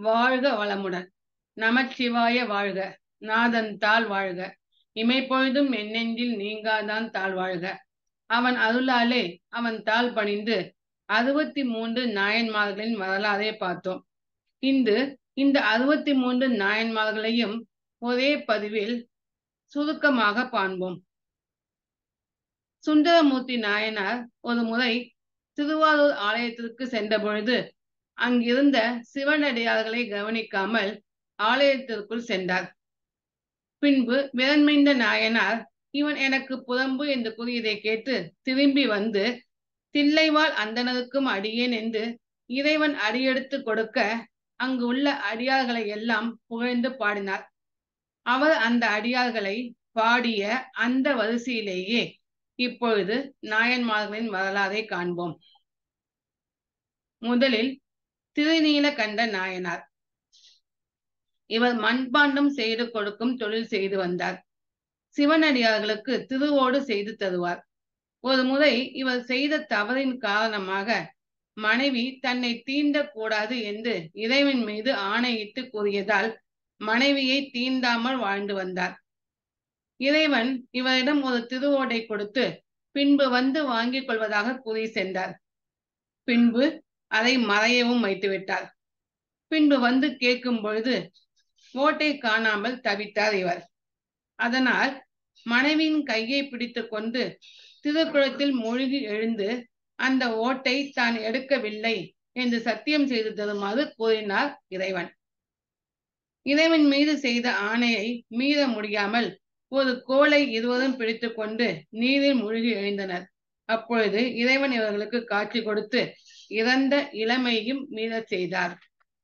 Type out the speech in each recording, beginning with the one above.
வாழ்க வளமுடன் நமச்சிவாய வாழ்க நாதன் தாள் வாழ்க இமைப்பொழுதும் எண்ணெஞ்சில் நீங்காதான் தாழ் வாழ்க அவன் அருளாலே அவன் தாள் பணிந்து அறுபத்தி மூன்று நாயன்மார்களின் வரலாறை பார்த்தோம் இன்று இந்த அறுபத்தி மூன்று நாயன்மார்களையும் ஒரே பதிவில் சுருக்கமாக காண்போம் சுந்தரமூர்த்தி நாயனார் ஒரு முறை திருவாரூர் ஆலயத்திற்கு சென்ற பொழுது அங்கிருந்த சிவனடியார்களை கவனிக்காமல் ஆலயத்திற்குள் சென்றார் பின்பு விரண்மைந்த நாயனார் இவன் எனக்கு புறம்பு என்று கூறியதை கேட்டு திரும்பி வந்து தில்லைவாள் அந்தனருக்கும் அடியேன் என்று இறைவன் அடியெடுத்து கொடுக்க அங்கு உள்ள அடியார்களை எல்லாம் புகழ்ந்து பாடினார் அவர் அந்த அடியார்களை பாடிய அந்த வரிசையிலேயே இப்பொழுது நாயன்மார்களின் வரலாறை காண்போம் முதலில் திருநீலகண்ட நாயனார் இவர் மண்பாண்டம் செய்து கொடுக்கும் தொழில் செய்து வந்தார் சிவனடியார்களுக்கு திருவோடு செய்து தருவார் ஒரு முறை இவர் செய்த தவறின் காரணமாக மனைவி தன்னை தீண்டக்கூடாது என்று இறைவன் மீது ஆணையிட்டு கூறியதால் மனைவியை தீண்டாமல் வாழ்ந்து வந்தார் இறைவன் இவரிடம் ஒரு திருவோடை கொடுத்து பின்பு வந்து வாங்கிக் கொள்வதாக கூறி சென்றார் பின்பு அதை மறையவும் வைத்துவிட்டார் பின்பு வந்து கேட்கும் பொழுது ஓட்டை காணாமல் தவித்தார் இவர் அதனால் மனைவியின் கையை பிடித்து கொண்டு திருக்குளத்தில் மூழ்கி எழுந்து அந்த ஓட்டை தான் எடுக்கவில்லை என்று சத்தியம் செய்து தருமாறு கூறினார் இறைவன் இறைவன் மீது செய்த ஆணையை மீற முடியாமல் ஒரு கோலை இருவரும் பிடித்து கொண்டு நீரில் மூழ்கி எழுந்தனர் அப்பொழுது இறைவன் இவர்களுக்கு காட்சி கொடுத்து இறந்த இளமையும் மீறச் செய்தார்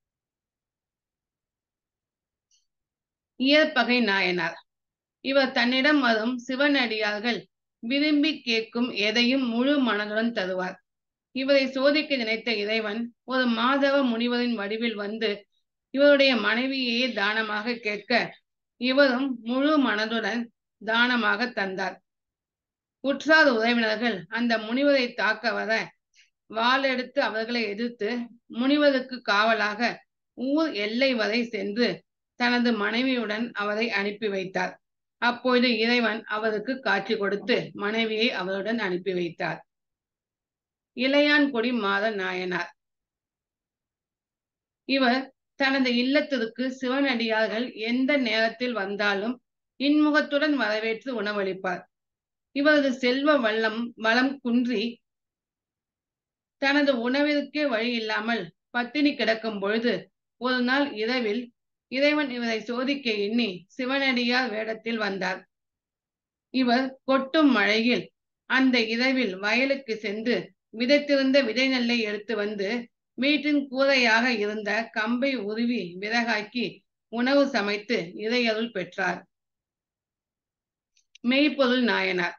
இயற்பகை நாயனார் இவர் தன்னிடம் வரும் சிவனடியார்கள் விரும்பி கேட்கும் எதையும் முழு மனதுடன் தருவார் இவரை சோதிக்க நினைத்த இறைவன் ஒரு மாதவ முனிவரின் வடிவில் வந்து இவருடைய மனைவியையே தானமாக கேட்க இவரும் முழு மனதுடன் தானமாக தந்தார் உற்றார் உறவினர்கள் அந்த முனிவரை தாக்க வர வாள் எடுத்து அவர்களை எதிர்த்து முனிவருக்கு காவலாக ஊர் எல்லை வரை சென்று தனது மனைவியுடன் அவரை அனுப்பி வைத்தார் அப்பொழுது இறைவன் அவருக்கு காட்சி கொடுத்து மனைவியை அவருடன் அனுப்பி வைத்தார் இளையான்குடி மாத நாயனார் இவர் தனது இல்லத்திற்கு சிவனடியார்கள் எந்த நேரத்தில் வந்தாலும் இன்முகத்துடன் வரவேற்று உணவளிப்பார் இவரது செல்வ வல்லம் வளம் குன்றி தனது உணவிற்கே வழி இல்லாமல் பட்டினி கிடக்கும் பொழுது ஒரு நாள் இரவில் இறைவன் இவரை சோதிக்க எண்ணி சிவனடியார் வேடத்தில் வந்தார் இவர் கொட்டும் மழையில் அந்த இரவில் வயலுக்கு சென்று விதைத்திருந்த விதை நெல்லை எடுத்து வந்து வீட்டின் கூரையாக இருந்த கம்பை உருவி விறகாக்கி உணவு சமைத்து இறையருள் பெற்றார் மெய்ப்பொருள் நாயனார்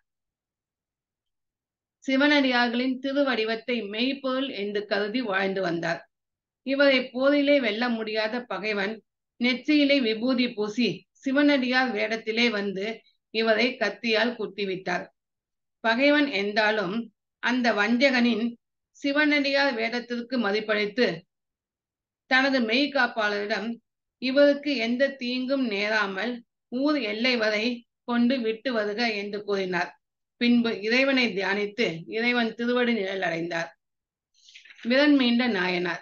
சிவனடியார்களின் திருவடிவத்தை மெய்ப்பொருள் என்று கருதி வாழ்ந்து வந்தார் இவரை போரிலே வெல்ல முடியாத பகைவன் நெற்றியிலே விபூதி பூசி சிவனடியார் வேடத்திலே வந்து இவரை கத்தியால் குத்திவிட்டார் பகைவன் என்றாலும் அந்த வஞ்சகனின் சிவனடியார் வேடத்திற்கு மதிப்பளித்து தனது மெய் காப்பாளரிடம் இவருக்கு எந்த தீங்கும் நேராமல் ஊர் எல்லை வரை கொண்டு விட்டு வருக என்று கூறினார் பின்பு இறைவனை தியானித்து இறைவன் திருவடி நிழல் அடைந்தார் விரன் மீண்ட நாயனார்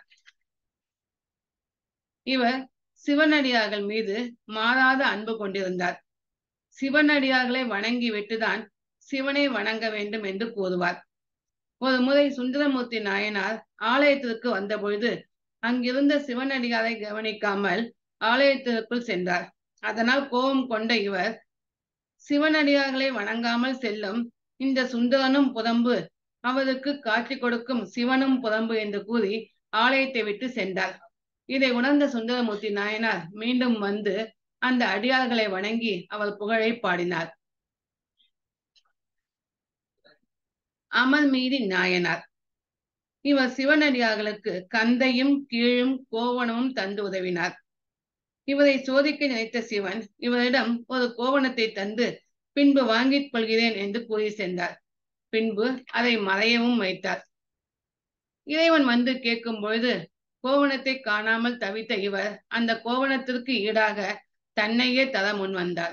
இவர் சிவனடியார்கள் மீது மாறாத அன்பு கொண்டிருந்தார் சிவனடியார்களை வணங்கி விட்டுதான் சிவனை வணங்க வேண்டும் என்று கூறுவார் ஒரு முறை சுந்தரமூர்த்தி நாயனார் ஆலயத்திற்கு வந்தபொழுது அங்கிருந்த சிவனடியாரை கவனிக்காமல் ஆலயத்திற்குள் சென்றார் அதனால் கோபம் கொண்ட இவர் சிவனடியார்களை வணங்காமல் செல்லும் இந்த சுந்தரனும் புறம்பு அவருக்கு காட்சி கொடுக்கும் சிவனும் புறம்பு என்று கூறி ஆலயத்தை விட்டு சென்றார் இதை உணர்ந்த சுந்தரமூர்த்தி நாயனார் மீண்டும் வந்து அந்த அடியார்களை வணங்கி அவர் புகழை பாடினார் அமர்மீதி நாயனார் இவர் சிவனடியார்களுக்கு கந்தையும் கீழும் கோவணமும் தந்து உதவினார் இவரை சோதிக்க நினைத்த சிவன் இவரிடம் ஒரு கோவணத்தை தந்து பின்பு வாங்கிக் கொள்கிறேன் என்று கூறி சென்றார் பின்பு அதை மறையவும் வைத்தார் இறைவன் வந்து கேட்கும் பொழுது கோவணத்தை காணாமல் தவித்த இவர் அந்த கோவணத்திற்கு ஈடாக தன்னையே தர முன் வந்தார்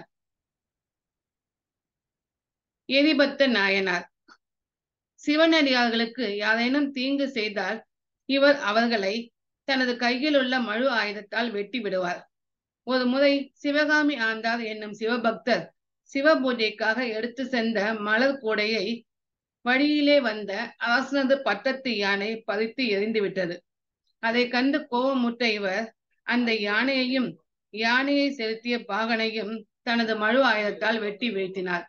எரிபத்த நாயனார் சிவனடியார்களுக்கு யாரேனும் தீங்கு செய்தால் இவர் அவர்களை தனது கையில் உள்ள மழு ஆயுதத்தால் வெட்டி விடுவார் ஒரு முறை சிவகாமி ஆண்டார் என்னும் சிவபக்தர் சிவ பூஜைக்காக எடுத்து சென்ற மலர் கூடையை வழியிலே வந்த அரசனது பட்டத்து யானை பறித்து எரிந்து விட்டது அதை கண்டு கோபமுட்ட இவர் அந்த யானையையும் யானையை செலுத்திய பாகனையும் தனது மழு ஆயுதத்தால் வெட்டி வீழ்த்தினார்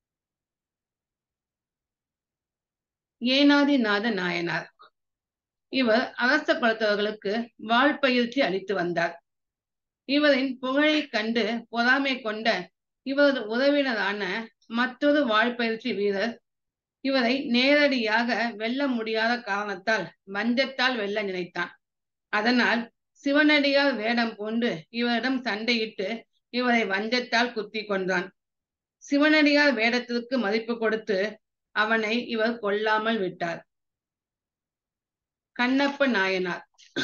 ஏனாதிநாத நாயனார் இவர் அரச குலத்தவர்களுக்கு வாழ்பயிற்சி அளித்து வந்தார் இவரின் புகழை கண்டு பொறாமை கொண்ட இவரது உறவினரான மற்றொரு வாழ்பயிற்சி வீரர் இவரை நேரடியாக வெல்ல முடியாத காரணத்தால் வஞ்சத்தால் வெல்ல நினைத்தான் அதனால் சிவனடியார் வேடம் பூண்டு இவரிடம் சண்டையிட்டு இவரை வஞ்சத்தால் குத்தி கொன்றான் சிவனடியார் வேடத்திற்கு மதிப்பு கொடுத்து அவனை இவர் கொல்லாமல் விட்டார் கண்ணப்ப நாயனார்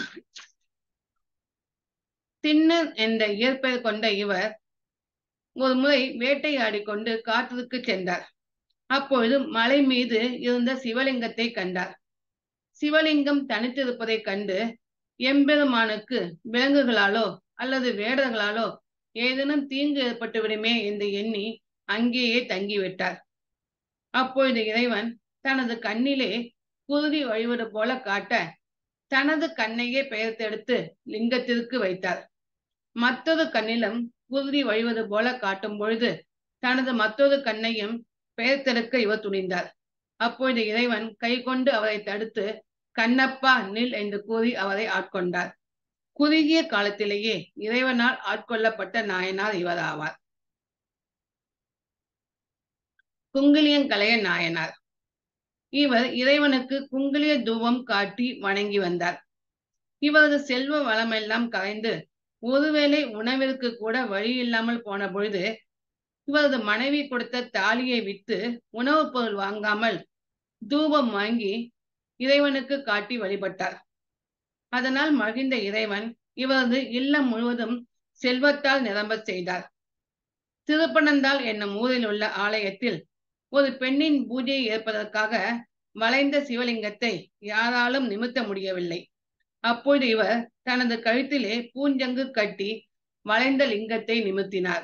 திண்ணர் என்ற இயற்பெயர் கொண்ட இவர் ஒரு முறை வேட்டையாடி கொண்டு காட்டிற்கு சென்றார் அப்பொழுது மலை மீது இருந்த சிவலிங்கத்தை கண்டார் சிவலிங்கம் தனித்திருப்பதைக் கண்டு எம்பெருமானுக்கு விலங்குகளாலோ அல்லது வேடர்களாலோ ஏதேனும் தீங்கு ஏற்பட்டு விடுமே என்று எண்ணி அங்கேயே தங்கிவிட்டார் அப்பொழுது இறைவன் தனது கண்ணிலே குருதி வழிவது போல காட்ட தனது கண்ணையே பெயர்த்தெடுத்து லிங்கத்திற்கு வைத்தார் மற்றொரு கண்ணிலும் குருதி வழிவது போல காட்டும் பொழுது தனது மற்றொரு கண்ணையும் பெயர்த்தெடுக்க இவர் துணிந்தார் அப்பொழுது இறைவன் கை கொண்டு அவரை தடுத்து கண்ணப்பா நில் என்று கூறி அவரை ஆட்கொண்டார் குறுகிய காலத்திலேயே இறைவனால் ஆட்கொள்ளப்பட்ட நாயனார் இவர் ஆவார் குங்கிலியங்கலைய நாயனார் இவர் இறைவனுக்கு குங்கிலிய தூபம் காட்டி வணங்கி வந்தார் இவரது செல்வ வளமெல்லாம் கரைந்து ஒருவேளை உணவிற்கு கூட வழி இல்லாமல் போன பொழுது இவரது மனைவி கொடுத்த தாலியை விட்டு உணவுப் பொருள் வாங்காமல் தூபம் வாங்கி இறைவனுக்கு காட்டி வழிபட்டார் அதனால் மகிழ்ந்த இறைவன் இவரது இல்லம் முழுவதும் செல்வத்தால் நிரம்ப செய்தார் திருப்பனந்தாள் என்னும் ஊரில் உள்ள ஆலயத்தில் ஒரு பெண்ணின் பூஜையை ஏற்பதற்காக வளைந்த சிவலிங்கத்தை யாராலும் நிமித்த முடியவில்லை அப்பொழுது இவர் தனது கழுத்திலே பூஞ்சங்கு கட்டி வளைந்த லிங்கத்தை நிமித்தினார்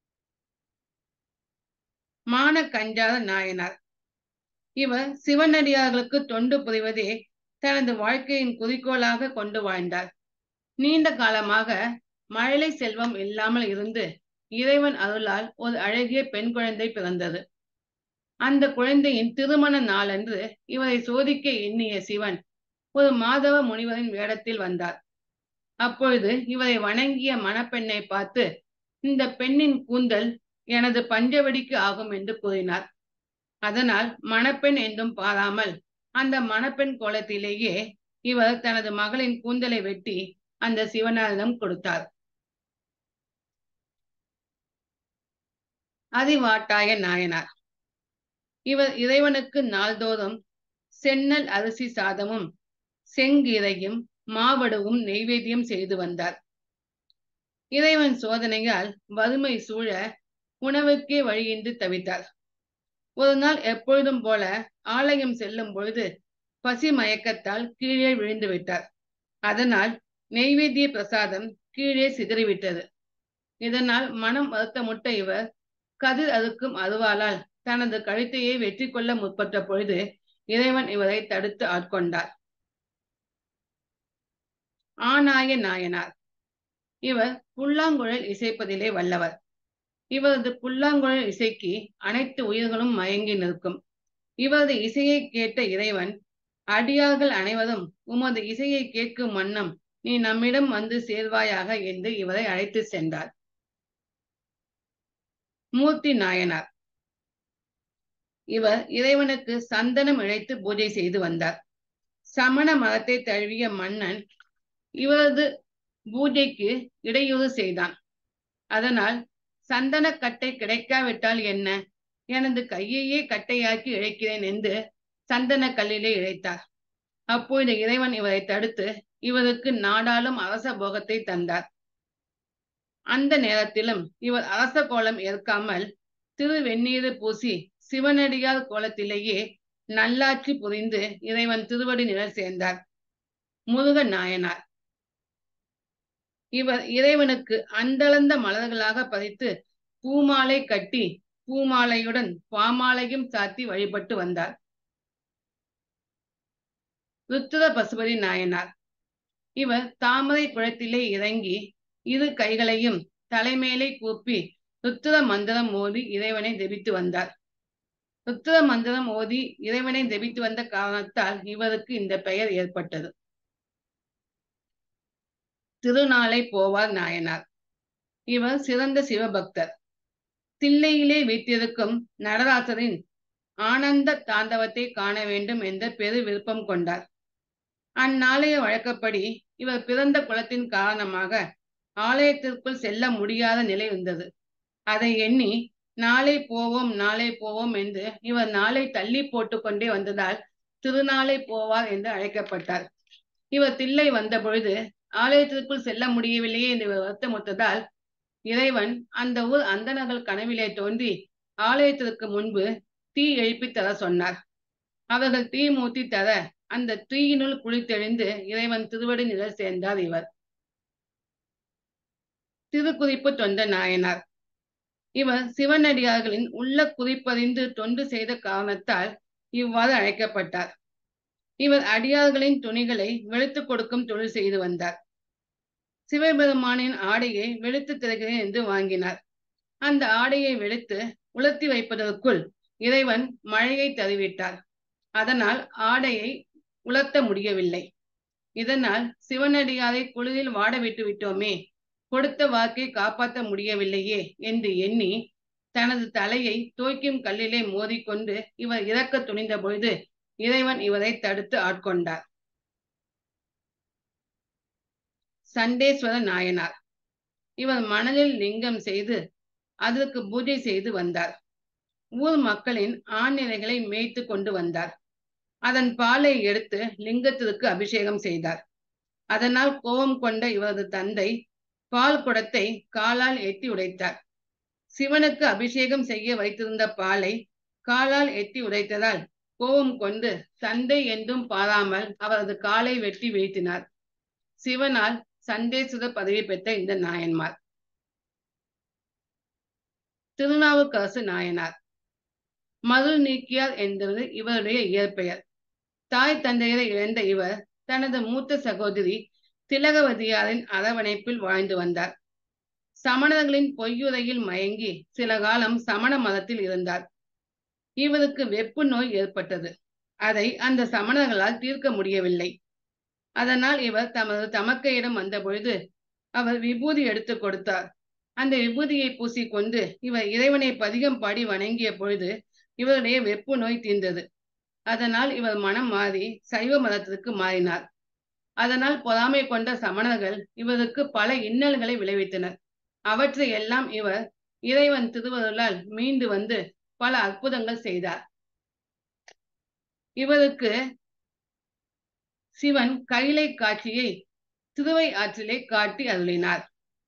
மான கஞ்சாத நாயனார் இவர் சிவனடியார்களுக்கு தொண்டு புரிவதே தனது வாழ்க்கையின் குறிக்கோளாக கொண்டு வாழ்ந்தார் நீண்ட காலமாக மழலை செல்வம் இல்லாமல் இருந்து இறைவன் அருளால் ஒரு அழகிய பெண் குழந்தை பிறந்தது அந்த குழந்தையின் திருமண நாளன்று இவரை சோதிக்க எண்ணிய சிவன் ஒரு மாதவ முனிவரின் வேடத்தில் வந்தார் அப்பொழுது இவரை வணங்கிய மணப்பெண்ணை பார்த்து இந்த பெண்ணின் கூந்தல் எனது பஞ்சவடிக்கு ஆகும் என்று கூறினார் அதனால் மணப்பெண் என்றும் பாராமல் அந்த மணப்பெண் கோலத்திலேயே இவர் தனது மகளின் கூந்தலை வெட்டி அந்த சிவனாரிடம் கொடுத்தார் அதிவாட்டாய நாயனார் இவர் இறைவனுக்கு நாள்தோறும் சென்னல் அரிசி சாதமும் செங்கீரையும் மாவடுவும் நெய்வேத்தியம் செய்து வந்தார் இறைவன் சோதனையால் வறுமை சூழ உணவுக்கே வழியின்றி தவித்தார் ஒரு நாள் எப்பொழுதும் போல ஆலயம் செல்லும் பொழுது பசி மயக்கத்தால் கீழே விழுந்து விட்டார் அதனால் நெய்வேத்திய பிரசாதம் கீழே சிதறிவிட்டது இதனால் மனம் வருத்தமுட்ட இவர் கதிர் அறுக்கும் அருவாளால் தனது கழுத்தையே வெற்றி கொள்ள முற்பட்ட பொழுது இறைவன் இவரை தடுத்து ஆட்கொண்டார் ஆனாய நாயனார் இவர் புல்லாங்குழல் இசைப்பதிலே வல்லவர் இவரது புல்லாங்குழல் இசைக்கு அனைத்து உயிர்களும் மயங்கி நிற்கும் இவரது இசையை கேட்ட இறைவன் அடியார்கள் அனைவரும் உமது இசையை கேட்கும் வண்ணம் நீ நம்மிடம் வந்து சேர்வாயாக என்று இவரை அழைத்து சென்றார் மூர்த்தி நாயனார் இவர் இறைவனுக்கு சந்தனம் இழைத்து பூஜை செய்து வந்தார் சமண மதத்தை தழுவிய மன்னன் இவரது பூஜைக்கு இடையூறு செய்தான் அதனால் சந்தன கட்டை கிடைக்காவிட்டால் என்ன எனது கையையே கட்டையாக்கி இழைக்கிறேன் என்று சந்தன கல்லிலே இழைத்தார் அப்பொழுது இறைவன் இவரை தடுத்து இவருக்கு நாடாளும் அரச போகத்தை தந்தார் அந்த நேரத்திலும் இவர் அரச கோலம் ஏற்காமல் திரு வெந்நீரு பூசி சிவனடியார் கோலத்திலேயே நல்லாட்சி புரிந்து இறைவன் திருவடி நிழல் சேர்ந்தார் முருக நாயனார் இவர் இறைவனுக்கு அந்தளந்த மலர்களாக பதித்து பூமாலை கட்டி பூமாலையுடன் பாமாலையும் சாத்தி வழிபட்டு வந்தார் ருத்திர பசுபதி நாயனார் இவர் தாமரை குளத்திலே இறங்கி இரு கைகளையும் தலைமேலே கூப்பி ருத்திர மந்திரம் ஓதி இறைவனை ஜெபித்து வந்தார் ருத்திர மந்திரம் ஓதி இறைவனை ஜெபித்து வந்த காரணத்தால் இவருக்கு இந்த பெயர் ஏற்பட்டது திருநாளை போவார் நாயனார் இவர் சிறந்த சிவபக்தர் தில்லையிலே வீட்டிருக்கும் நடராசரின் ஆனந்த தாண்டவத்தை காண வேண்டும் என்ற பெரு விருப்பம் கொண்டார் அந்நாளைய வழக்கப்படி இவர் பிறந்த குலத்தின் காரணமாக ஆலயத்திற்குள் செல்ல முடியாத நிலை இருந்தது அதை எண்ணி நாளை போவோம் நாளை போவோம் என்று இவர் நாளை தள்ளி போட்டு கொண்டே வந்ததால் திருநாளை போவார் என்று அழைக்கப்பட்டார் இவர் தில்லை வந்த பொழுது ஆலயத்திற்குள் செல்ல முடியவில்லையே என்று வருத்தமுற்றதால் இறைவன் அந்த ஊர் அந்தனர்கள் கனவிலே தோன்றி ஆலயத்திற்கு முன்பு தீ எழுப்பி தர சொன்னார் அவர்கள் தீ மூட்டி தர அந்த தீயினுள் குளித்தெழுந்து இறைவன் திருவடி நிழல் சேர்ந்தார் இவர் திருக்குறிப்பு தொண்ட நாயனார் இவர் சிவனடியார்களின் உள்ள குறிப்பறிந்து தொண்டு செய்த காரணத்தால் இவ்வாறு அழைக்கப்பட்டார் இவர் அடியார்களின் துணிகளை வெளுத்து கொடுக்கும் தொழில் செய்து வந்தார் சிவபெருமானின் ஆடையை வெளுத்து திறக்கிறேன் என்று வாங்கினார் அந்த ஆடையை வெளுத்து உலர்த்தி வைப்பதற்குள் இறைவன் மழையை தருவிட்டார் அதனால் ஆடையை உலர்த்த முடியவில்லை இதனால் சிவனடியாரை குளிரில் வாட விட்டு விட்டோமே கொடுத்த வாக்கை காப்பாற்ற முடியவில்லையே என்று எண்ணி தனது தலையை தோய்க்கும் கல்லிலே மோதிக்கொண்டு இவர் இறக்க துணிந்த பொழுது இறைவன் இவரை தடுத்து ஆட்கொண்டார் சண்டேஸ்வர நாயனார் இவர் மணலில் லிங்கம் செய்து அதற்கு பூஜை செய்து வந்தார் ஊர் மக்களின் ஆண்நிலைகளை மேய்த்து கொண்டு வந்தார் அதன் பாலை எடுத்து லிங்கத்திற்கு அபிஷேகம் செய்தார் அதனால் கோபம் கொண்ட இவரது தந்தை பால் குடத்தை காலால் எட்டி உடைத்தார் சிவனுக்கு அபிஷேகம் செய்ய வைத்திருந்த பாலை காலால் எட்டி உடைத்ததால் கோபம் கொண்டு தந்தை என்றும் பாராமல் அவரது காலை வெட்டி வீழ்த்தினார் சிவனால் சண்டேசுர பதவி பெற்ற இந்த நாயன்மார் திருநாவுக்கரசு நாயனார் மருள் நீக்கியார் என்பது இவருடைய இயற்பெயர் தாய் தந்தையரை இழந்த இவர் தனது மூத்த சகோதரி திலகவதியாரின் அரவணைப்பில் வாழ்ந்து வந்தார் சமணர்களின் பொய்யுரையில் மயங்கி சில காலம் சமண மதத்தில் இருந்தார் இவருக்கு வெப்பு நோய் ஏற்பட்டது அதை அந்த சமணர்களால் தீர்க்க முடியவில்லை அதனால் இவர் தமது தமக்கையிடம் வந்த பொழுது அவர் விபூதி எடுத்து கொடுத்தார் அந்த விபூதியை பூசிக்கொண்டு இவர் இறைவனை பதிகம் பாடி வணங்கிய பொழுது இவருடைய வெப்பு நோய் தீர்ந்தது அதனால் இவர் மனம் மாறி சைவ மதத்திற்கு மாறினார் அதனால் பொறாமை கொண்ட சமணர்கள் இவருக்கு பல இன்னல்களை விளைவித்தனர் அவற்றை எல்லாம் இவர் இறைவன் திருவருளால் மீண்டு வந்து பல அற்புதங்கள் செய்தார் இவருக்கு சிவன் கைலை காட்சியை திருவை ஆற்றிலே காட்டி அருளினார்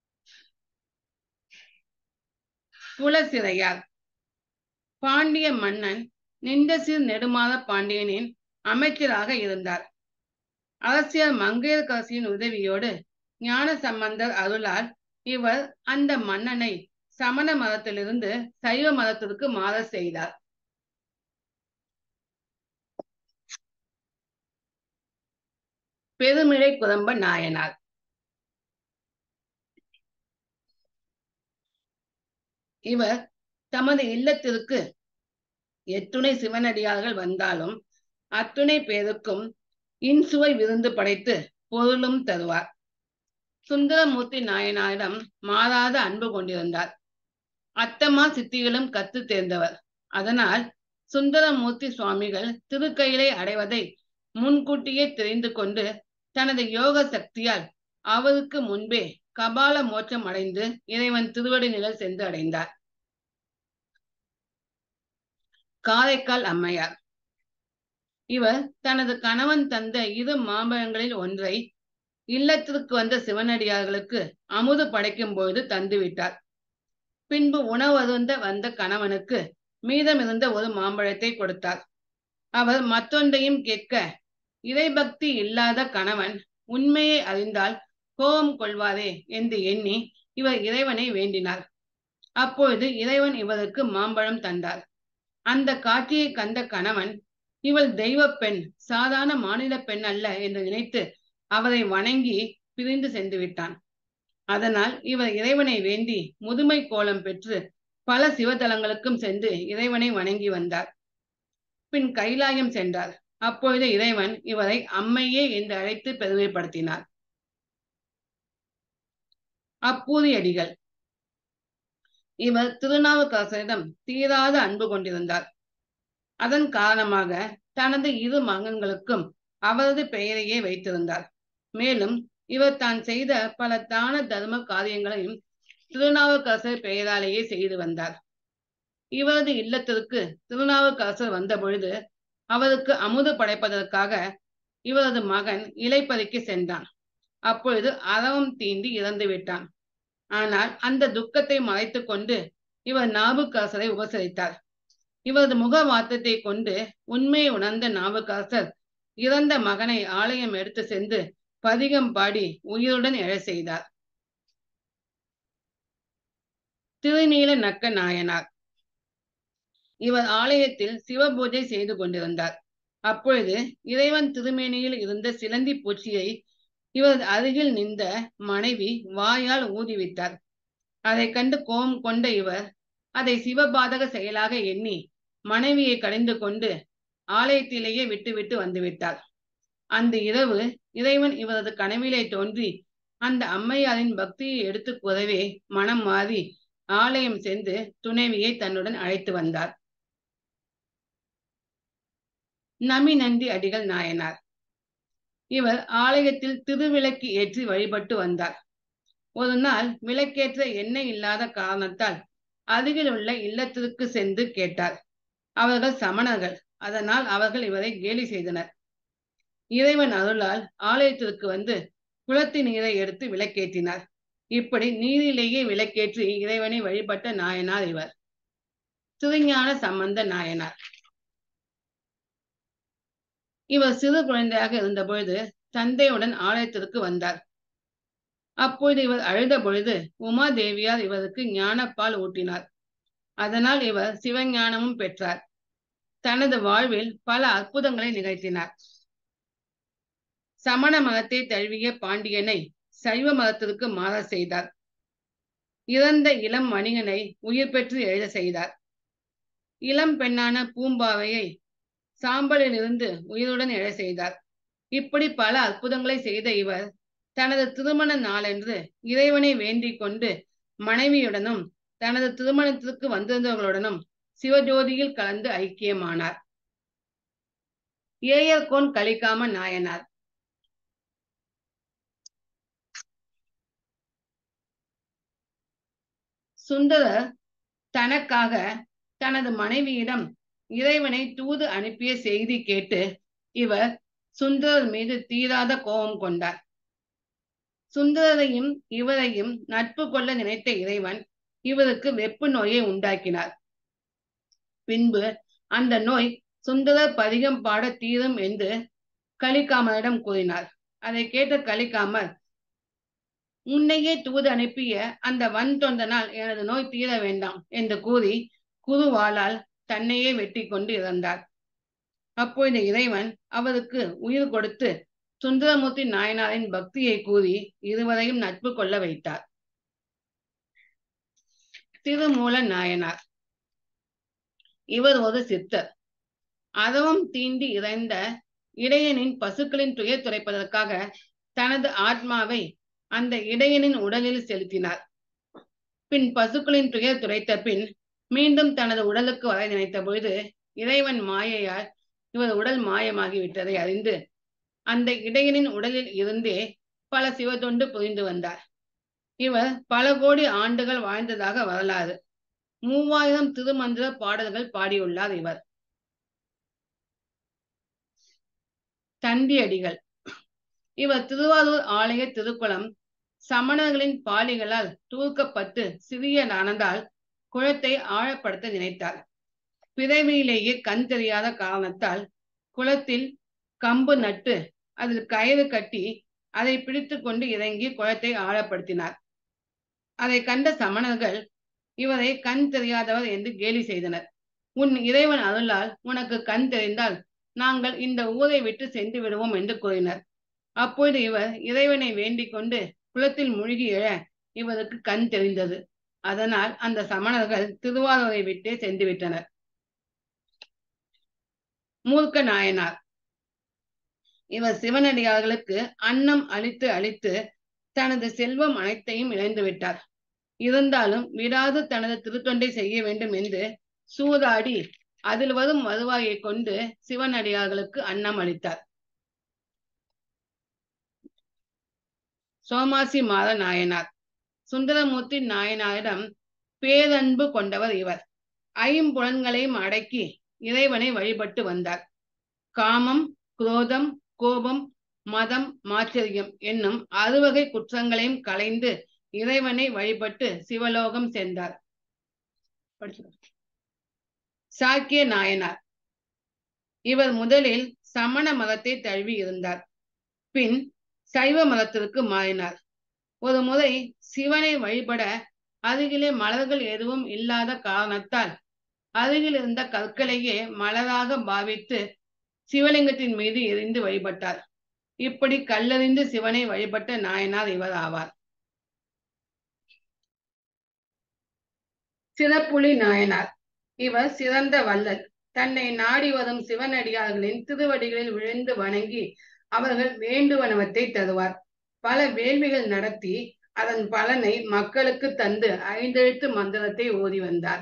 குலசிறையார் பாண்டிய மன்னன் நிந்தசிர் நெடுமாத பாண்டியனின் அமைச்சராக இருந்தார் அரசியல் மங்கையர்கரசியின் உதவியோடு ஞான சம்பந்தர் அருளால் இவர் அந்த மன்னனை சமண மதத்திலிருந்து சைவ மதத்திற்கு மாற செய்தார் பெருமிழை குதம்ப நாயனார் இவர் தமது இல்லத்திற்கு எத்துணை சிவனடியார்கள் வந்தாலும் அத்துணை பேருக்கும் இன்சுவை விருந்து படைத்து பொருளும் தருவார் சுந்தரமூர்த்தி நாயனாரிடம் மாறாத அன்பு கொண்டிருந்தார் அத்தமா சித்திகளும் கத்து தேர்ந்தவர் அதனால் சுந்தரமூர்த்தி சுவாமிகள் திருக்கையிலை அடைவதை முன்கூட்டியே தெரிந்து கொண்டு தனது யோக சக்தியால் அவருக்கு முன்பே கபால மோட்சம் அடைந்து இறைவன் திருவடி நிழல் சென்று அடைந்தார் காரைக்கால் அம்மையார் இவர் தனது கணவன் தந்த இரு மாம்பழங்களில் ஒன்றை இல்லத்திற்கு வந்த சிவனடியார்களுக்கு அமுது படைக்கும் பொழுது தந்துவிட்டார் பின்பு உணவு அருந்த வந்த கணவனுக்கு மீதம் இருந்த ஒரு மாம்பழத்தை கொடுத்தார் அவர் மற்றொன்றையும் கேட்க இறைபக்தி இல்லாத கணவன் உண்மையை அறிந்தால் கோபம் கொள்வாரே என்று எண்ணி இவர் இறைவனை வேண்டினார் அப்பொழுது இறைவன் இவருக்கு மாம்பழம் தந்தார் அந்த காட்சியை கண்ட கணவன் இவள் தெய்வ பெண் சாதாரண மாநில பெண் அல்ல என்று நினைத்து அவரை வணங்கி பிரிந்து சென்று விட்டான் அதனால் இவர் இறைவனை வேண்டி முதுமை கோலம் பெற்று பல சிவதலங்களுக்கும் சென்று இறைவனை வணங்கி வந்தார் பின் கைலாயம் சென்றார் அப்பொழுது இறைவன் இவரை அம்மையே என்று அழைத்து பெருமைப்படுத்தினார் அப்பூதி அடிகள் இவர் திருநாவுக்கரசரிடம் தீராத அன்பு கொண்டிருந்தார் அதன் காரணமாக தனது இரு மகன்களுக்கும் அவரது பெயரையே வைத்திருந்தார் மேலும் இவர் தான் செய்த பல தான தர்ம காரியங்களையும் திருநாவுக்கரசர் பெயராலேயே செய்து வந்தார் இவரது இல்லத்திற்கு திருநாவுக்கரசர் வந்த பொழுது அவருக்கு அமுது படைப்பதற்காக இவரது மகன் இலைப்பறிக்கு சென்றான் அப்பொழுது அரவம் தீண்டி இறந்து விட்டான் ஆனால் அந்த துக்கத்தை மறைத்து கொண்டு இவர் நாவுக்கரசரை உபசரித்தார் இவரது முக வாத்தத்தை கொண்டு உண்மையை உணர்ந்த நாவுக்கரசர் இறந்த மகனை ஆலயம் எடுத்து சென்று பதிகம் பாடி உயிருடன் எழ செய்தார் திருநீல நக்க நாயனார் இவர் ஆலயத்தில் சிவபூஜை செய்து கொண்டிருந்தார் அப்பொழுது இறைவன் திருமேனியில் இருந்த சிலந்தி பூச்சியை இவர் அருகில் நின்ற மனைவி வாயால் ஊதிவிட்டார் அதை கண்டு கோபம் கொண்ட இவர் அதை சிவபாதக செயலாக எண்ணி மனைவியை கடிந்து கொண்டு ஆலயத்திலேயே விட்டுவிட்டு வந்துவிட்டார் அந்த இரவு இறைவன் இவரது கனவிலே தோன்றி அந்த அம்மையாரின் பக்தியை எடுத்து கூறவே மனம் மாறி ஆலயம் சென்று துணைவியை தன்னுடன் அழைத்து வந்தார் நமி நந்தி அடிகள் நாயனார் இவர் ஆலயத்தில் திருவிளக்கு ஏற்றி வழிபட்டு வந்தார் ஒரு நாள் விளக்கேற்ற எண்ணெய் இல்லாத காரணத்தால் அருகில் உள்ள இல்லத்திற்கு சென்று கேட்டார் அவர்கள் சமணர்கள் அதனால் அவர்கள் இவரை கேலி செய்தனர் இறைவன் அருளால் ஆலயத்திற்கு வந்து குளத்து நீரை எடுத்து விளக்கேற்றினார் இப்படி நீரிலேயே விளக்கேற்றி இறைவனை வழிபட்ட நாயனார் இவர் திருஞான சம்பந்த நாயனார் இவர் சிறு குழந்தையாக இருந்த பொழுது தந்தையுடன் ஆலயத்திற்கு வந்தார் அப்பொழுது இவர் அழுத பொழுது உமாதேவியார் இவருக்கு ஞானப்பால் ஊட்டினார் அதனால் இவர் சிவஞானமும் பெற்றார் தனது வாழ்வில் பல அற்புதங்களை நிகழ்த்தினார் சமண மதத்தை தழுவிய பாண்டியனை சைவ மதத்திற்கு மாற செய்தார் இறந்த இளம் மணிகனை உயிர் பெற்று எழுத செய்தார் இளம் பெண்ணான பூம்பாவையை சாம்பலில் இருந்து உயிருடன் எழ செய்தார் இப்படி பல அற்புதங்களை செய்த இவர் தனது திருமண நாளன்று இறைவனை வேண்டிக் கொண்டு மனைவியுடனும் தனது திருமணத்திற்கு வந்திருந்தவர்களுடனும் சிவஜோதியில் கலந்து ஐக்கியமானார் ஏயர்கோன் கலிக்காம நாயனார் சுந்தரர் தனக்காக தனது மனைவியிடம் இறைவனை தூது அனுப்பிய செய்தி கேட்டு இவர் சுந்தரர் மீது தீராத கோபம் கொண்டார் சுந்தரரையும் இவரையும் நட்பு கொள்ள நினைத்த இறைவன் இவருக்கு வெப்பு நோயை உண்டாக்கினார் பின்பு அந்த நோய் சுந்தரர் பதிகம் பாட தீரும் என்று கலிக்காமரிடம் கூறினார் அதை கேட்ட கலிக்காமர் உன்னையே தூது அனுப்பிய அந்த வன் தொண்டனால் எனது நோய் தீர வேண்டாம் என்று கூறி குருவாளால் தன்னையே வெட்டி கொண்டு இறந்தார் அப்பொழுது இறைவன் அவருக்கு உயிர் கொடுத்து சுந்தரமூர்த்தி நாயனாரின் பக்தியை கூறி இருவரையும் நட்பு கொள்ள வைத்தார் திருமூல நாயனார் இவர் ஒரு சித்தர் அதவம் தீண்டி இறைந்த இடையனின் பசுக்களின் துயர் துடைப்பதற்காக தனது ஆத்மாவை அந்த இடையனின் உடலில் செலுத்தினார் பின் பசுக்களின் துயர் துடைத்த பின் மீண்டும் தனது உடலுக்கு வர நினைத்த பொழுது இறைவன் மாயையால் இவர் உடல் மாயமாகி விட்டதை அறிந்து அந்த இடையனின் உடலில் இருந்தே பல சிவத்தொண்டு புரிந்து வந்தார் இவர் பல கோடி ஆண்டுகள் வாழ்ந்ததாக வரலாறு மூவாயிரம் திருமந்திர பாடல்கள் பாடியுள்ளார் இவர் தண்டி அடிகள் இவர் திருவாரூர் ஆலய திருக்குளம் சமணர்களின் பாலிகளால் தூக்கப்பட்டு சிறியதானதால் குளத்தை ஆழப்படுத்த நினைத்தார் பிறவியிலேயே கண் தெரியாத காரணத்தால் குளத்தில் கம்பு நட்டு அதில் கயிறு கட்டி அதை பிடித்து கொண்டு இறங்கி குளத்தை ஆழப்படுத்தினார் அதை கண்ட சமணர்கள் இவரை கண் தெரியாதவர் என்று கேலி செய்தனர் உன் இறைவன் அருளால் உனக்கு கண் தெரிந்தால் நாங்கள் இந்த ஊரை விட்டு சென்று விடுவோம் என்று கூறினர் அப்பொழுது இவர் இறைவனை வேண்டிக் கொண்டு குளத்தில் மூழ்கி எழ இவருக்கு கண் தெரிந்தது அதனால் அந்த சமணர்கள் திருவாரூரை விட்டே சென்று விட்டனர் மூர்க்க நாயனார் இவர் சிவனடியார்களுக்கு அன்னம் அளித்து அளித்து தனது செல்வம் அனைத்தையும் இழந்து விட்டார் இருந்தாலும் விடாது தனது திருத்தொண்டை செய்ய வேண்டும் என்று சூதாடி அதில் வரும் வருவாயை கொண்டு சிவனடியார்களுக்கு அன்னம் அளித்தார் சோமாசி மாத நாயனார் சுந்தரமூர்த்தி நாயனாரிடம் பேரன்பு கொண்டவர் இவர் ஐம்புலன்களையும் அடக்கி இறைவனை வழிபட்டு வந்தார் காமம் குரோதம் கோபம் மதம் மாச்சரியம் என்னும் அறுவகை குற்றங்களையும் களைந்து இறைவனை வழிபட்டு சிவலோகம் சென்றார் சாக்கிய நாயனார் இவர் முதலில் சமண மதத்தை தழுவி இருந்தார் பின் சைவ மதத்திற்கு மாறினார் ஒரு முறை சிவனை வழிபட அருகிலே மலர்கள் எதுவும் இல்லாத காரணத்தால் அருகில் இருந்த கற்களையே மலராக பாவித்து சிவலிங்கத்தின் மீது எரிந்து வழிபட்டார் இப்படி கல்லறிந்து சிவனை வழிபட்ட நாயனார் இவர் ஆவார் சிறப்புலி நாயனார் இவர் சிறந்த வல்லல் தன்னை நாடி வரும் சிவனடியார்களின் திருவடிகளில் விழுந்து வணங்கி அவர்கள் வேண்டுவனவற்றை தருவார் பல வேள்விகள் நடத்தி அதன் பலனை மக்களுக்கு தந்து ஐந்தெழுத்து மந்திரத்தை ஓதி வந்தார்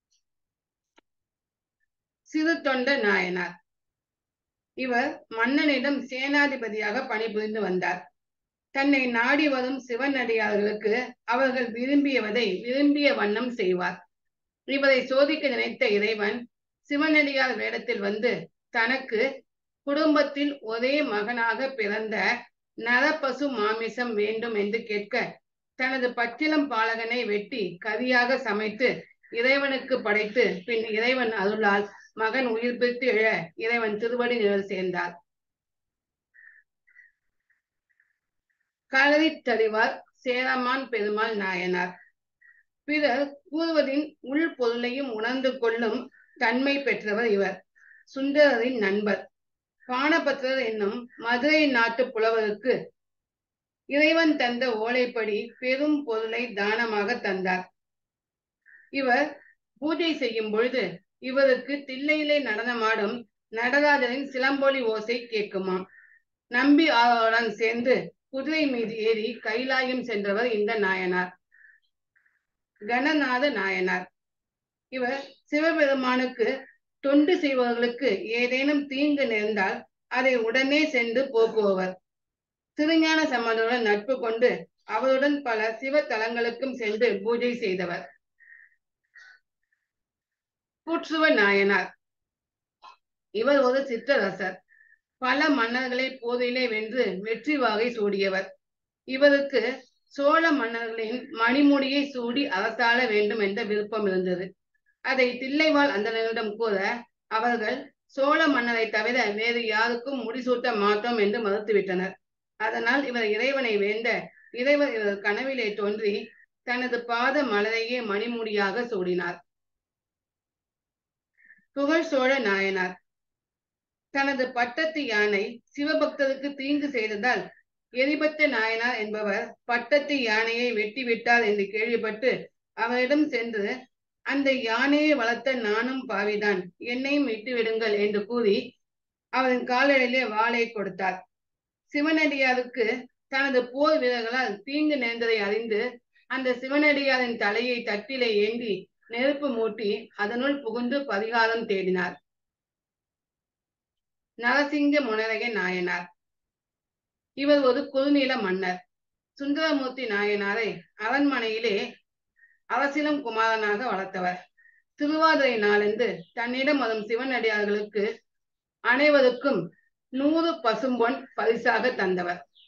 சிறு தொண்ட நாயனார் இவர் மன்னனிடம் சேனாதிபதியாக பணிபுரிந்து வந்தார் தன்னை நாடி வரும் சிவனடியார்களுக்கு அவர்கள் விரும்பியவதை விரும்பிய வண்ணம் செய்வார் இவரை சோதிக்க நினைத்த இறைவன் சிவனடியார் வேடத்தில் வந்து தனக்கு குடும்பத்தில் ஒரே மகனாக பிறந்த நரப்பசு மாமிசம் வேண்டும் என்று கேட்க தனது பச்சிலம் பாலகனை வெட்டி கரியாக சமைத்து இறைவனுக்கு படைத்து பின் இறைவன் அருளால் மகன் உயிர் பெற்று எழ இறைவன் திருவடி நிழல் சேர்ந்தார் களரி தறிவார் சேரமான் பெருமாள் நாயனார் பிறர் கூறுவதின் உள் பொருளையும் உணர்ந்து கொள்ளும் தன்மை பெற்றவர் இவர் சுந்தரரின் நண்பர் பானபத்திரர் என்னும் மதுரை நாட்டு புலவருக்கு இறைவன் தந்த ஓலைப்படி பெரும் பொருளை தானமாக தந்தார் இவர் பூஜை செய்யும் பொழுது இவருக்கு தில்லையிலே நடனமாடும் நடராஜரின் சிலம்பொலி ஓசை கேட்குமாம் நம்பி ஆளுடன் சேர்ந்து குதிரை மீது ஏறி கைலாயம் சென்றவர் இந்த நாயனார் கணநாத நாயனார் இவர் சிவபெருமானுக்கு தொண்டு செய்பவர்களுக்கு ஏதேனும் தீங்கு நேர்ந்தால் அதை உடனே சென்று போக்குபவர் திருஞான சம்பந்தருடன் நட்பு கொண்டு அவருடன் பல சிவ தலங்களுக்கும் சென்று பூஜை செய்தவர் கூற்றுவ நாயனார் இவர் ஒரு சிற்றரசர் பல மன்னர்களை போதிலே வென்று வெற்றி வாகை சூடியவர் இவருக்கு சோழ மன்னர்களின் மணிமுடியை சூடி அரசாள வேண்டும் என்ற விருப்பம் இருந்தது அதை தில்லைவாழ் அந்தனரிடம் கூற அவர்கள் சோழ மன்னரை தவிர வேறு யாருக்கும் முடிசூட்ட மாட்டோம் என்று மறுத்துவிட்டனர் அதனால் இவர் இறைவனை வேண்ட இறைவர் இவர் கனவிலே தோன்றி தனது பாத மலரையே மணிமுடியாக சூடினார் புகழ் சோழ நாயனார் தனது பட்டத்து யானை சிவபக்தருக்கு தீங்கு செய்ததால் எரிபத்த நாயனார் என்பவர் பட்டத்து யானையை வெட்டி விட்டார் என்று கேள்விப்பட்டு அவரிடம் சென்று அந்த யானையை வளர்த்த நானும் பாவிதான் என்னையும் விட்டு விடுங்கள் என்று கூறி அவரின் காலடியிலே வாளை கொடுத்தார் சிவனடியாருக்கு தனது போர் வீரர்களால் தீங்கு நேர்ந்ததை அறிந்து அந்த சிவனடியாரின் தலையை தட்டிலே ஏந்தி நெருப்பு மூட்டி அதனுள் புகுந்து பரிகாரம் தேடினார் நரசிங்க முனரக நாயனார் இவர் ஒரு குறுநில மன்னர் சுந்தரமூர்த்தி நாயனாரை அரண்மனையிலே அரசிலம் குமாரனாக வளர்த்தவர் திருவாதிரை நாளன்று தன்னிடம் வரும் சிவனடியார்களுக்கு அனைவருக்கும் நூறு பசும்பொன் பரிசாக தந்தவர்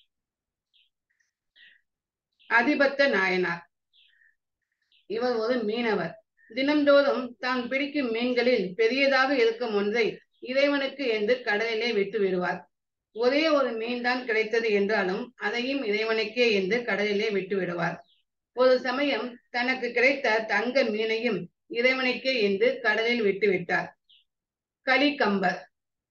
அதிபத்த நாயனார் இவர் ஒரு மீனவர் தினம்தோறும் தான் பிடிக்கும் மீன்களில் பெரியதாக இருக்கும் ஒன்றை இறைவனுக்கு என்று கடலிலே விட்டு விடுவார் ஒரே ஒரு மீன் தான் கிடைத்தது என்றாலும் அதையும் இறைவனுக்கே என்று கடலிலே விட்டு விடுவார் ஒரு சமயம் தனக்கு கிடைத்த தங்க மீனையும் இறைவனுக்கே என்று கடலில் விட்டு விட்டார் கலிகம்பர்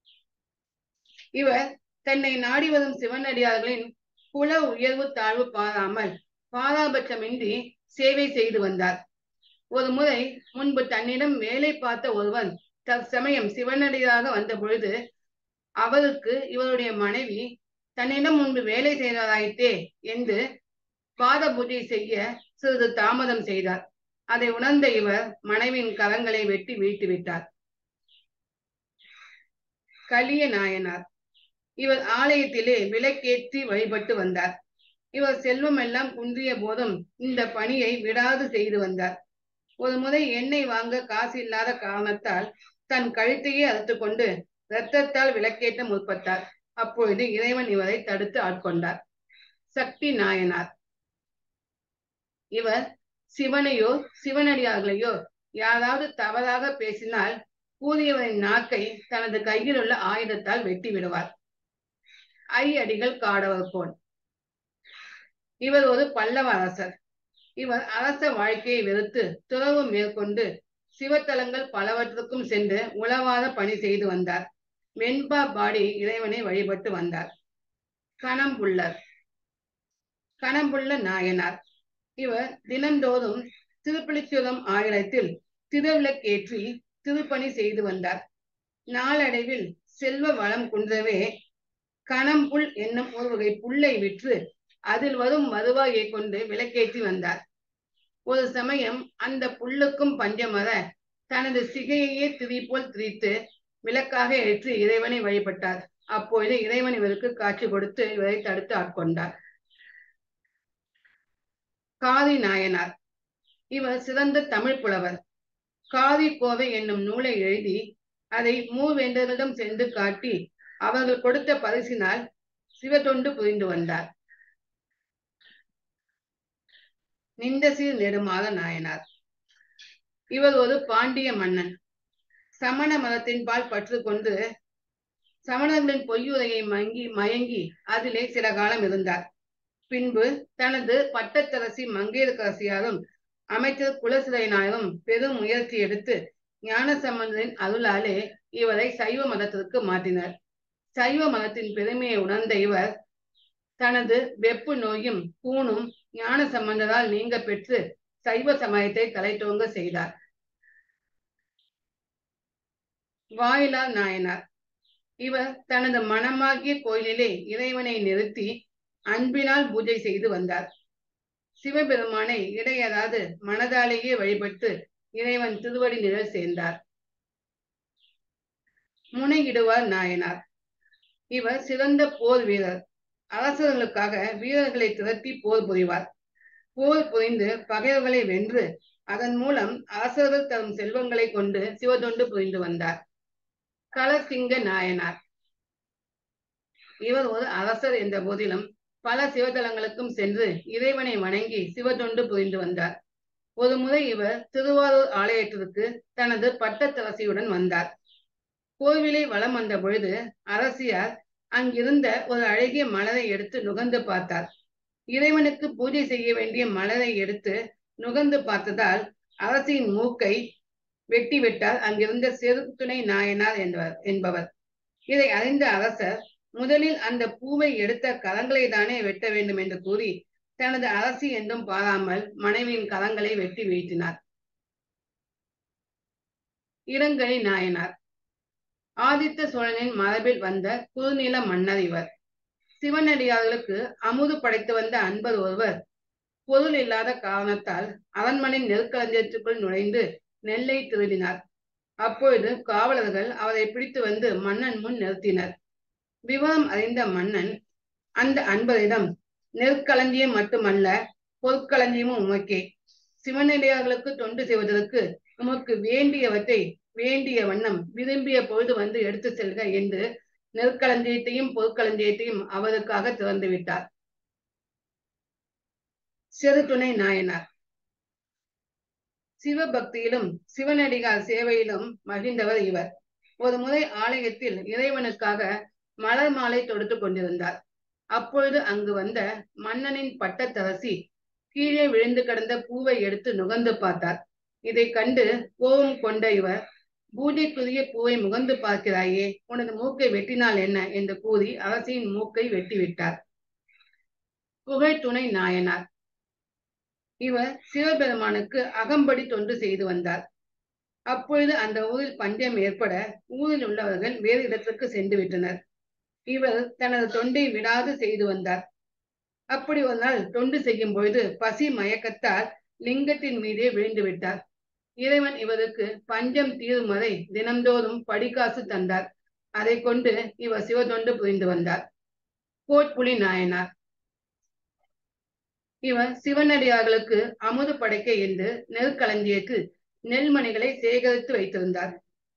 இவர் தன்னை நாடி வரும் சிவனடியார்களின் குல உயர்வு தாழ்வு பாராமல் பாராபட்சமின்றி சேவை செய்து வந்தார் ஒரு முறை முன்பு தன்னிடம் வேலை பார்த்த ஒருவன் தற்சமயம் சிவனடியாக வந்த பொழுது அவருக்கு இவருடைய மனைவி தன்னிடம் முன்பு வேலை செய்ததாயிற்றே என்று பாத பூஜை செய்ய சிறிது தாமதம் செய்தார் அதை உணர்ந்த இவர் மனைவியின் கரங்களை வெட்டி வீழ்த்தி விட்டார் கலிய நாயனார் இவர் ஆலயத்திலே விளக்கேற்றி வழிபட்டு வந்தார் இவர் செல்வம் எல்லாம் குன்றிய போதும் இந்த பணியை விடாது செய்து வந்தார் ஒரு முறை எண்ணெய் வாங்க காசு இல்லாத காரணத்தால் தன் கழுத்தையே அறுத்து கொண்டு இரத்தத்தால் விளக்கேற்ற முற்பட்டார் அப்பொழுது இறைவன் இவரை தடுத்து ஆட்கொண்டார் சக்தி நாயனார் இவர் சிவனையோ சிவனடியார்களையோ யாராவது தவறாக பேசினால் கூறியவரின் நாக்கை தனது கையில் உள்ள ஆயுதத்தால் வெட்டி விடுவார் ஐ அடிகள் காடவர் போல் இவர் ஒரு பல்லவ அரசர் இவர் அரச வாழ்க்கையை வெறுத்து துறவு மேற்கொண்டு சிவத்தலங்கள் பலவற்றுக்கும் சென்று உளவாத பணி செய்து வந்தார் வெண்பா பாடி இறைவனை வழிபட்டு வந்தார் கணம்புள்ளர் கணம்புள்ள நாயனார் இவர் தினந்தோறும் திருப்பலிச்சுரம் ஆயிரத்தில் திருவிளக்கேற்றி திருப்பணி செய்து வந்தார் நாளடைவில் செல்வ வளம் குன்றவே கணம்புல் என்னும் ஒரு வகை புல்லை விற்று அதில் வரும் வருவாயை கொண்டு விளக்கேற்றி வந்தார் ஒரு சமயம் அந்த புல்லுக்கும் பஞ்சமர தனது சிகையையே திரி போல் திரித்து விளக்காக ஏற்றி இறைவனை வழிபட்டார் அப்பொழுது இறைவன் இவருக்கு காட்சி கொடுத்து இவரை தடுத்து ஆட்கொண்டார் காதி நாயனார் இவர் சிறந்த தமிழ் புலவர் காதி கோவை என்னும் நூலை எழுதி அதை மூவேந்தர்களிடம் சென்று காட்டி அவர்கள் கொடுத்த பரிசினால் சிவத்தொண்டு புரிந்து வந்தார் நிந்தசீர் நெடுமால நாயனார் இவர் ஒரு பாண்டிய மன்னன் சமண மதத்தின் பால் பற்று கொண்டு சமணர்களின் பொய்யுரையை மங்கி மயங்கி அதிலே சில காலம் இருந்தார் பின்பு தனது பட்டத்தரசி மங்கையரசியாரும் அமைச்சர் குலசிலையனாரும் பெரும் முயற்சி எடுத்து ஞான சம்பந்தரின் அருளாலே இவரை சைவ மதத்திற்கு மாற்றினர் சைவ மதத்தின் பெருமையை உணர்ந்த இவர் தனது வெப்பு நோயும் கூணும் ஞான சம்பந்தரால் நீங்க பெற்று சைவ சமயத்தை தலைத்தோங்க செய்தார் வாயிலார் நாயனார் இவர் தனது மனமாகிய கோயிலிலே இறைவனை நிறுத்தி அன்பினால் பூஜை செய்து வந்தார் சிவபெருமானை இடையராது மனதாலேயே வழிபட்டு இறைவன் திருவடி நிழல் சேர்ந்தார் முனையிடுவார் நாயனார் இவர் சிறந்த போர் வீரர் அரசர்களுக்காக வீரர்களை திரட்டி போர் புரிவார் போர் புரிந்து பகைவர்களை வென்று அதன் மூலம் அரசர்கள் தரும் செல்வங்களை கொண்டு சிவதொண்டு புரிந்து வந்தார் களசிங்க நாயனார் இவர் ஒரு அரசர் என்ற போதிலும் பல சிவதலங்களுக்கும் சென்று இறைவனை வணங்கி சிவதொண்டு புரிந்து வந்தார் ஒரு முறை இவர் திருவாரூர் ஆலயத்திற்கு தனது பட்டத்தரசியுடன் வந்தார் கோவிலை வலம் வந்த பொழுது அரசியார் அங்கிருந்த ஒரு அழகிய மலரை எடுத்து நுகர்ந்து பார்த்தார் இறைவனுக்கு பூஜை செய்ய வேண்டிய மலரை எடுத்து நுகர்ந்து பார்த்ததால் அரசியின் மூக்கை வெட்டி விட்டார் அங்கிருந்த செருத்துணை நாயனார் என்பவர் என்பவர் இதை அறிந்த அரசர் முதலில் அந்த பூவை எடுத்த கரங்களை தானே வெட்ட வேண்டும் என்று கூறி தனது அரசி என்றும் பாராமல் மனைவியின் கரங்களை வெட்டி வீழ்த்தினார் இளங்கனி நாயனார் ஆதித்த சோழனின் மரபில் வந்த குறுநில மன்னர் இவர் சிவனடியார்களுக்கு அமுது படைத்து வந்த அன்பர் ஒருவர் பொருள் இல்லாத காரணத்தால் அரண்மனை நெற்களஞ்சியத்துக்குள் நுழைந்து நெல்லை திருடினார் அப்பொழுது காவலர்கள் அவரை பிடித்து வந்து மன்னன் முன் நிறுத்தினர் விவரம் அறிந்த மன்னன் அந்த அன்பரிடம் நெற்களஞ்சியம் மட்டுமல்ல பொற்களஞ்சியமும் உமக்கே சிவனடியார்களுக்கு தொண்டு செய்வதற்கு உமக்கு வேண்டியவற்றை வேண்டிய வண்ணம் விரும்பிய பொழுது வந்து எடுத்து செல்க என்று நெற்களஞ்சியத்தையும் பொற்களஞ்சியத்தையும் அவருக்காக திறந்து விட்டார் செருத்துணை நாயனார் சிவபக்தியிலும் சிவனடிகார் சேவையிலும் மகிழ்ந்தவர் இவர் ஒரு முறை ஆலயத்தில் இறைவனுக்காக மலர் மாலை தொடுத்து கொண்டிருந்தார் அப்பொழுது அங்கு வந்த மன்னனின் பட்டத்தரசி கீழே விழுந்து கிடந்த பூவை எடுத்து நுகர்ந்து பார்த்தார் இதை கண்டு கோபம் கொண்ட இவர் பூஜைக்குரிய பூவை முகந்து பார்க்கிறாயே உனது மூக்கை வெட்டினால் என்ன என்று கூறி அரசியின் மூக்கை வெட்டிவிட்டார் புகழ் துணை நாயனார் இவர் சிவபெருமானுக்கு அகம்படி தொண்டு செய்து வந்தார் அப்பொழுது அந்த ஊரில் பஞ்சம் ஏற்பட ஊரில் உள்ளவர்கள் வேறு இடத்திற்கு சென்று விட்டனர் இவர் தனது தொண்டை விடாது செய்து வந்தார் அப்படி ஒரு நாள் தொண்டு செய்யும் பொழுது பசி மயக்கத்தால் லிங்கத்தின் மீதே விழுந்து விட்டார் இறைவன் இவருக்கு பஞ்சம் தீரும் வரை தினந்தோறும் படிக்காசு தந்தார் அதை கொண்டு இவர் சிவதொண்டு புரிந்து வந்தார் கோட்புலி நாயனார் இவர் சிவனடியார்களுக்கு அமுது படைக்க என்று நெற்களஞ்சியத்தில் நெல்மணிகளை சேகரித்து வைத்திருந்தார்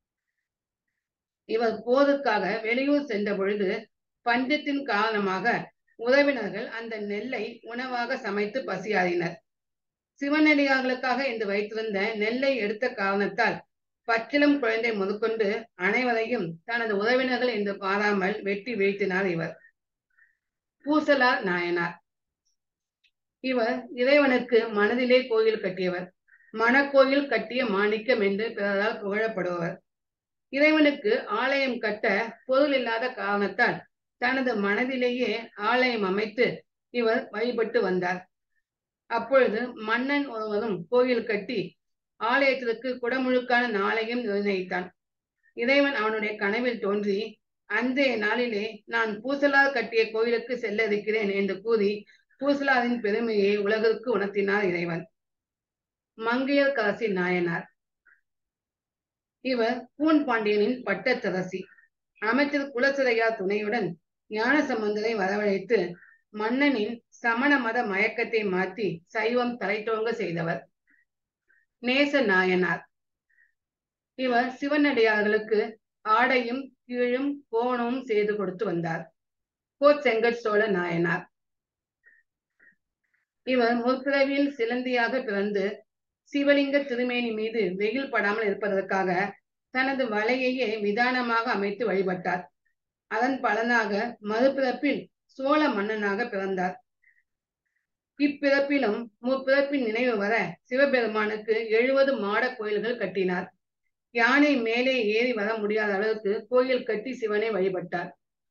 இவர் போருக்காக வெளியூர் சென்ற பொழுது பஞ்சத்தின் காரணமாக உறவினர்கள் அந்த நெல்லை உணவாக சமைத்து பசியாறினர் சிவனடியார்களுக்காக என்று வைத்திருந்த நெல்லை எடுத்த காரணத்தால் பச்சிலம் குழந்தை முதற்கொண்டு அனைவரையும் தனது உறவினர்கள் என்று பாராமல் வெட்டி வீழ்த்தினார் இவர் பூசலார் நாயனார் இவர் இறைவனுக்கு மனதிலே கோயில் கட்டியவர் மணக்கோயில் கட்டிய மாணிக்கம் என்று பிறரால் புகழப்படுபவர் இறைவனுக்கு ஆலயம் கட்ட பொருள் இல்லாத காரணத்தால் தனது மனதிலேயே ஆலயம் அமைத்து இவர் வழிபட்டு வந்தார் அப்பொழுது மன்னன் ஒருவரும் கோயில் கட்டி ஆலயத்திற்கு குடமுழுக்கான நாளையும் நிர்ணயித்தான் இறைவன் அவனுடைய கனவில் தோன்றி அன்றைய நாளிலே நான் பூசலார் கட்டிய கோயிலுக்கு செல்ல இருக்கிறேன் என்று கூறி பூசலாரின் பெருமையை உலகிற்கு உணர்த்தினார் இறைவன் மங்கையர் கரசி நாயனார் இவர் பூன் பாண்டியனின் பட்டத்தரசி அமைச்சர் குலசிறையார் துணையுடன் ஞான சம்பந்தரை வரவழைத்து மன்னனின் சமண மத மயக்கத்தை மாற்றி சைவம் தலைத்தோங்க செய்தவர் நேச நாயனார் இவர் சிவனடியார்களுக்கு ஆடையும் கீழும் கோணமும் செய்து கொடுத்து வந்தார் கோட் செங்கட் சோழ நாயனார் இவர் முற்பிறவியில் சிலந்தியாக பிறந்து சிவலிங்க திருமேனி மீது வெயில் படாமல் இருப்பதற்காக தனது வலையையே விதானமாக அமைத்து வழிபட்டார் அதன் பலனாக மறுபிறப்பில் சோழ மன்னனாக பிறந்தார் இப்பிறப்பிலும் முப்பிறப்பின் நினைவு வர சிவபெருமானுக்கு எழுபது மாட கோயில்கள் கட்டினார் யானை மேலே ஏறி வர முடியாத அளவுக்கு கோயில் கட்டி சிவனை வழிபட்டார்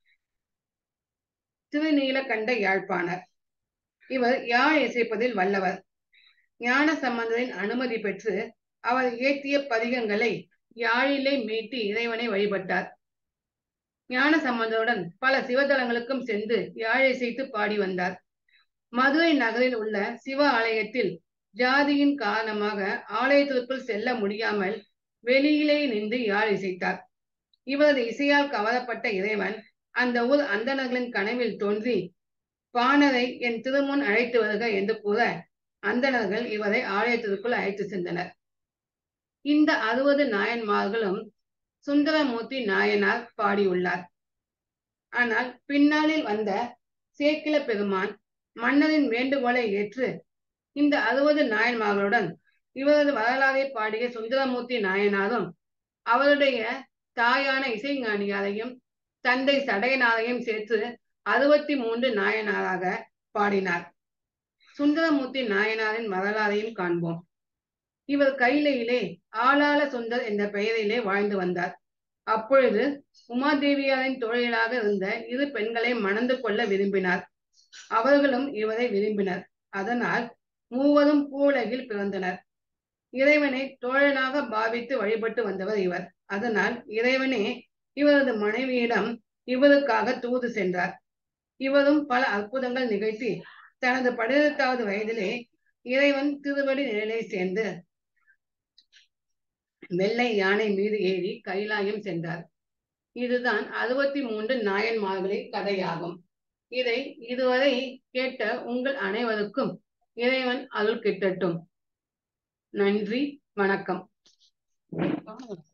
திருநீலகண்ட யாழ்ப்பாணர் இவர் யாழ் இசைப்பதில் வல்லவர் ஞான சம்பந்தரின் அனுமதி பெற்று அவர் இயற்றிய பதிகங்களை யாழிலே மீட்டி இறைவனை வழிபட்டார் ஞான சம்பந்தருடன் பல சிவதலங்களுக்கும் சென்று யாழ் இசைத்து பாடி வந்தார் மதுரை நகரில் உள்ள சிவ ஆலயத்தில் ஜாதியின் காரணமாக ஆலயத்திற்குள் செல்ல முடியாமல் வெளியிலே நின்று யாழ் இசைத்தார் இவரது இசையால் கவரப்பட்ட இறைவன் அந்த ஊர் அந்தணர்களின் கனவில் தோன்றி பாணரை என் திருமுன் அழைத்து வருக என்று கூற அந்தணர்கள் இவரை ஆலயத்திற்குள் அழைத்து சென்றனர் இந்த அறுபது நாயன்மார்களும் சுந்தரமூர்த்தி நாயனார் பாடியுள்ளார் ஆனால் பின்னாளில் வந்த சேக்கில பெருமான் மன்னரின் வேண்டுகோளை ஏற்று இந்த அறுபது நாயன்மார்களுடன் இவரது வரலாறை பாடிய சுந்தரமூர்த்தி நாயனாரும் அவருடைய தாயான இசைஞானியாரையும் தந்தை சடையனாரையும் சேர்த்து அறுபத்தி மூன்று நாயனாராக பாடினார் சுந்தரமூர்த்தி நாயனாரின் வரலாறையும் காண்போம் இவர் கைலையிலே ஆளாள சுந்தர் என்ற பெயரிலே வாழ்ந்து வந்தார் அப்பொழுது உமாதேவியாரின் தோழிகளாக இருந்த இரு பெண்களை மணந்து கொள்ள விரும்பினார் அவர்களும் இவரை விரும்பினர் அதனால் மூவரும் பூவுலகில் பிறந்தனர் இறைவனை தோழனாக பாவித்து வழிபட்டு வந்தவர் இவர் அதனால் இறைவனே இவரது மனைவியிடம் இவருக்காக தூது சென்றார் இவரும் பல அற்புதங்கள் நிகழ்த்தி தனது பதினெட்டாவது வயதிலே இறைவன் திருவடி நிழலை சேர்ந்து வெள்ளை யானை மீது ஏறி கைலாயம் சென்றார் இதுதான் அறுபத்தி மூன்று நாயன்மார்களின் கதையாகும் இதை இதுவரை கேட்ட உங்கள் அனைவருக்கும் இறைவன் அருள் கிட்டட்டும் நன்றி வணக்கம்